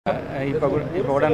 இப்போ கூட இப்போ கூட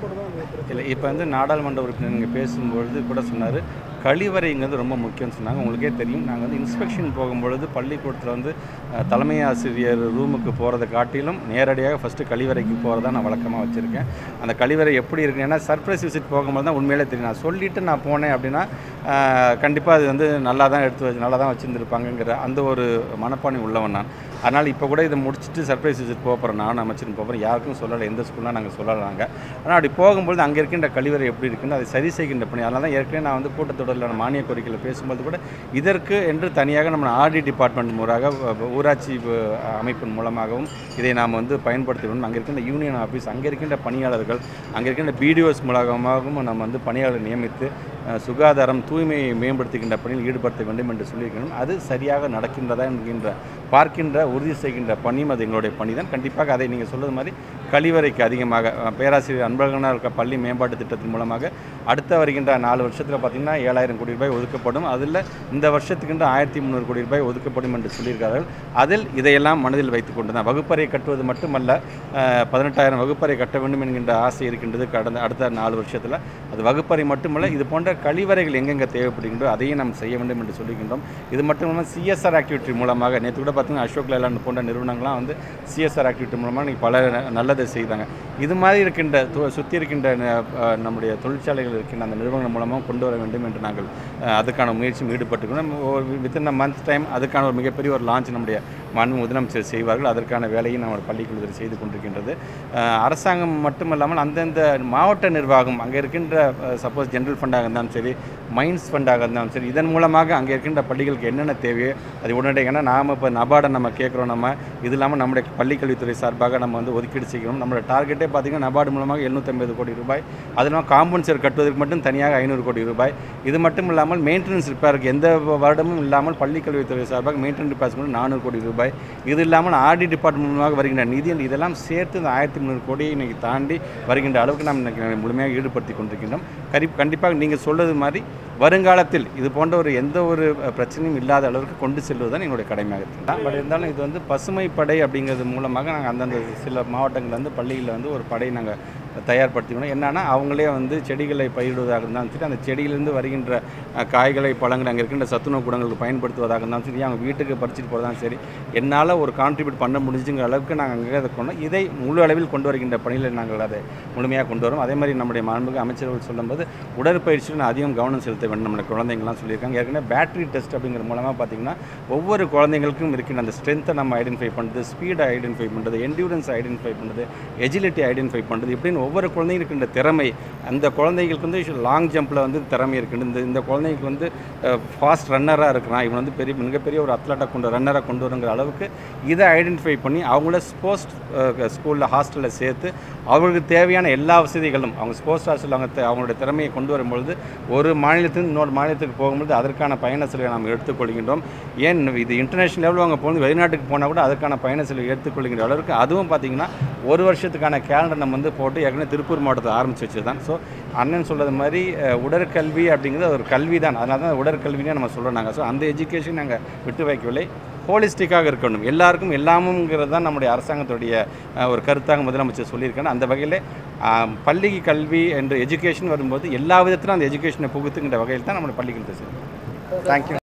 இல்லை இப்போ வந்து நாடாளுமன்ற உறுப்பினர் நீங்கள் பேசும்பொழுது கூட சொன்னார் கழிவறைங்கிறது ரொம்ப முக்கியம்னு சொன்னாங்க உங்களுக்கே தெரியும் நாங்கள் வந்து இன்ஸ்பெக்ஷன் போகும்பொழுது பள்ளிக்கூடத்தில் வந்து அஹ், தலைமை ஆசிரியர் ரூமுக்கு போகிறத காட்டிலும் நேரடியாக ஃபஸ்ட்டு கழிவறைக்கு போகிறதா நான் வழக்கமாக வச்சுருக்கேன் அந்த கழிவறை எப்படி இருக்கு ஏன்னா சர்ப்ரைஸ் விசிட் போகும்போது தான் உண்மையிலே தெரியும் நான் சொல்லிவிட்டு நான் போனேன் அப்படின்னா கண்டிப்பாக அது வந்து நல்லா தான் எடுத்து வச்சு நல்லா தான் வச்சுருந்துருப்பாங்கங்கிற அந்த ஒரு மனப்பான்மை உள்ளவன் நான் அதனால் இப்போ கூட இதை முடிச்சுட்டு சர்ப்ரைஸ் விசிட் போக போகிறேன் நானும் அமைச்சிட்டு போகிறேன் யாருக்கும் சொல்லலை எந்த ஸ்கூல்லாம் நாங்கள் சொல்லலாங்க ஆனால் அப்படி போகும்பொழுது அங்கே இருக்கின்ற கழிவறை எப்படி இருக்குன்னு அதை சரி செய்கின்ற பணி அதனால தான் ஏற்கனவே நான் வந்து கூட்டத்தொடரில் மானிய கோரிக்கையில் பேசும்போது கூட இதற்கு என்று தனியாக நம்ம ஆடி டிபார்ட்மெண்ட் மூலமாக வ- ஊராட்சி வ- அமைப்பின் மூலமாகவும் இதை நாம் வந்து பயன்படுத்த வேண்டும் அங்கே இருக்கின்ற யூனியன் ஆஃபீஸ் அங்கே இருக்கின்ற பணியாளர்கள் அங்கே இருக்கின்ற பிடிஓஸ் மூலமாகவும் நம்ம வந்து பணியாளர் நியமித்து அஹ், சுகாதாரம் தூய்மையை மேம்படுத்துகின்ற பணியில் ஈடுபடுத்த வேண்டும் என்று சொல்லியிருக்கணும் அது சரியாக நடக்கின்றதா என்கின்ற பார்க்கின்ற உறுதி செய்கின்ற பணியும் அது எங்களுடைய பணி தான் கண்டிப்பாக அதை நீங்கள் சொல்வது மாதிரி கழிவறைக்கு அதிகமாக அஹ், பேராசிரியர் அன்பழகனார் இருக்க பள்ளி மேம்பாட்டு திட்டத்தின் மூலமாக அடுத்த வருகின்ற நாலு வருஷத்தில் பார்த்திங்கன்னா ஏழாயிரம் கோடி ரூபாய் ஒதுக்கப்படும் அதில் இந்த வருஷத்துக்கு ஆயிரத்தி முந்நூறு கோடி ரூபாய் ஒதுக்கப்படும் என்று சொல்லியிருக்கிறார்கள் அதில் இதையெல்லாம் மனதில் வைத்துக் கொண்டு தான் வகுப்பறை கட்டுவது மட்டுமல்ல அஹ், பதினெட்டாயிரம் வகுப்பறை கட்ட வேண்டும் என்கின்ற ஆசை இருக்கின்றது கடந்த அடுத்த நாலு வருஷத்தில் அது வகுப்பறை மட்டுமல்ல இது போன்ற கழிவறைகள் எங்கெங்கே தேவைப்படுகின்றோ அதையும் நாம் செய்ய வேண்டும் என்று சொல்லிக்கின்றோம் இது மட்டும் இல்லாமல் சிஎஸ்ஆர் ஆக்டிவிட்டி மூலமாக நேற்று கூட பார்த்தீங்கன்னா அசோக் லேலாண்ட் போன்ற நிறுவனங்கள்லாம் வந்து சிஎஸ்ஆர் ஆக்டிவிட்டி மூலமாக நீங்கள் பல ந- நல்லதை செய்தாங்க இது மாதிரி இருக்கின்ற து- சுற்றி இருக்கின்ற ந- அஹ், நம்முடைய தொழிற்சாலைகள் இருக்கின்ற அந்த நிறுவனங்கள் மூலமாக கொண்டு வர வேண்டும் என்று நாங்கள் அஹ், அதுக்கான முயற்சியும் ஈடுபட்டுக்கணும் ஒரு வித்தின் அ மந்த் டைம் அதுக்கான ஒரு மிகப்பெரிய ஒரு லான்ச் நம்முடைய மாண்பு முதலமைச்சர் செய்வார்கள் அதற்கான வேலையை நம்ம பள்ளிக்கல்வி செய்து கொண்டிருக்கின்றது அஹ், அரசாங்கம் மட்டுமல்லாமல் அந்தந்த மாவட்ட நிர்வாகம் அங்கே இருக்கின்ற சப்போஸ் ஜென்ரல் ஃபண்டாக இருந்தாலும் சரி மைன்ஸ் ஃபண்டாக இருந்தாலும் சரி இதன் மூலமாக அங்கே இருக்கின்ற பள்ளிகளுக்கு என்னென்ன தேவையோ அது உடனடியாக ஏன்னா நாம் இப்போ நபார்டை நம்ம கேட்குறோம் நம்ம இது இல்லாமல் நம்முடைய பள்ளிக்கல்வித்துறை சார்பாக நம்ம வந்து ஒதுக்கீடு செய்கிறோம் நம்மளோட டார்கெட்டே பார்த்திங்கன்னா நபார்டு மூலமாக எழுநூற்றம்பது கோடி ரூபாய் அது இல்லாமல் காம்பன்சேட் கட்டுவதற்கு மட்டும் தனியாக ஐநூறு கோடி ரூபாய் இது மட்டும் இல்லாமல் மெயின்டெனன்ஸ் ரிப்பேருக்கு எந்த வருடமும் இல்லாமல் பள்ளிக்கல்வித்துறை சார்பாக மெயின்டெனன்ஸ் ரிப்பேர்ஸ் மட்டும் நானூறு கோடி ரூபாய் இது இல்லாமல் ஆர்டி டிபார்ட்மெண்ட் மூலமாக வருகின்ற நிதி இதெல்லாம் சேர்த்து இந்த ஆயிரத்தி முந்நூறு கோடியை இன்னைக்கு தாண்டி வருகின்ற அளவுக்கு நாம் இன்னைக்கு முழுமையாக ஈடுபடுத்தி கொண்டிருக்கின்றோம் கரி கண்டிப்பாக நீங்கள் சொல்றது மாதிரி வருங்காலத்தில் இது போன்ற ஒரு எந்த ஒரு அஹ், பிரச்சனையும் இல்லாத அளவுக்கு கொண்டு செல்வது தான் எங்களுடைய கடமையாக இருக்குது பட் இருந்தாலும் இது வந்து பசுமை படை அப்படிங்கிறது மூலமாக நாங்கள் அந்தந்த சில மாவட்டங்களில் வந்து பள்ளிகளில் வந்து ஒரு படை நாங்கள் தயார்படுத்திக்கணும் என்னன்னா அவங்களே வந்து செடிகளை பயிரிடுவதாக இருந்தாலும் சரி அந்த செடியிலிருந்து வருகின்ற அஹ், காய்களை பழங்கள் அங்கே இருக்கின்ற சத்துணவு கூடங்களுக்கு பயன்படுத்துவதாக இருந்தாலும் சரி அவங்க வீட்டுக்கு பறிச்சுட்டு போகிறதாலும் சரி என்னால் ஒரு கான்ட்ரிபியூட் பண்ண முடிஞ்சுங்கிற அளவுக்கு நாங்கள் அங்கே அதை கொண்டோம் இதை முழு அளவில் கொண்டு வருகின்ற பணியில் நாங்கள் அதை முழுமையாக கொண்டு வரோம் அதே மாதிரி நம்முடைய மாண்புக்கு அமைச்சர்கள் சொல்லும்போது உடற்பயிற்சியில் அதிகம் கவனம் செலுத்த வேண்டும் நம்முடைய குழந்தைங்கள்லாம் சொல்லியிருக்காங்க ஏற்கனவே பேட்டரி டெஸ்ட் அப்படிங்கிற மூலமாக பார்த்தீங்கன்னா ஒவ்வொரு குழந்தைங்களுக்கும் இருக்கின்ற அந்த ஸ்ட்ரென்த்தை நம்ம ஐடென்டிஃபை பண்ணுறது ஸ்பீடை ஐடென்டிஃபை பண்ணுறது என்டியூரன்ஸ் ஐடென்டிஃபை பண்ணுறது எஜிலிட்டி ஐடென்டிஃபை பண்ணுறது இப்படின்னு ஒவ்வொரு குழந்தைங்க இருக்கின்ற திறமை அந்த குழந்தைங்களுக்கு வந்து லாங் ஜம்பில் வந்து திறமை இருக்குது இந்த இந்த குழந்தைங்களுக்கு வந்து ஃபாஸ்ட் ரன்னராக இருக்கிறான் இவன் வந்து பெரிய மிகப்பெரிய ஒரு அத்லட்டாக கொண்டு ரன்னராக கொண்டு வருங்கிற அளவுக்கு இதை ஐடென்டிஃபை பண்ணி அவங்கள ஸ்போர்ட்ஸ் ஸ்கூலில் ஹாஸ்டலில் சேர்த்து அவங்களுக்கு தேவையான எல்லா வசதிகளும் அவங்க ஸ்போர்ட்ஸ் ஹாஸ்டலில் அவங்க தே- அவங்களுடைய திறமையை கொண்டு வரும்பொழுது ஒரு மாநிலத்திலிருந்து இன்னொரு மாநிலத்துக்கு போகும்பொழுது அதற்கான பயண செலவை நாம் எடுத்துக்கொள்கின்றோம் ஏன் இது இன்டர்நேஷனல் லெவலில் அவங்க போகும்போது வெளிநாட்டுக்கு போனால் கூட அதற்கான பயண செலவை எடுத்துக்கொள்கின்ற அளவுக்கு அதுவும் பார்த்திங்கன்னா ஒரு வருஷத்துக்கான கேலண்டர் நம்ம வந்து போட்டு ஏற்கனவே திருப்பூர் மாவட்டத்தை ஆரம்பித்து வச்சு தான் ஸோ அண்ணன் சொல்கிறது மாதிரி அஹ், உடற்கல்வி அப்படிங்கிறது ஒரு கல்வி தான் அதனால தான் உடற்கல்வினே நம்ம சொல்கிறோம் நாங்கள் ஸோ அந்த எஜுகேஷன் நாங்கள் விட்டு வைக்கவில்லை ஹோலிஸ்டிக்காக இருக்கணும் எல்லாருக்கும் எல்லாமுங்கிறது தான் நம்முடைய அரசாங்கத்துடைய அஹ், ஒரு கருத்தாக முதலமைச்சர் சொல்லியிருக்காங்க அந்த வகையில் ஆம், பள்ளி கல்வி என்ற எஜுகேஷன் வரும்போது எல்லா விதத்திலும் அந்த எஜுகேஷனை புகுத்துங்கிற வகையில் தான் நம்மளுடைய பள்ளிகள் பேசுகிறோம் தேங்க்யூ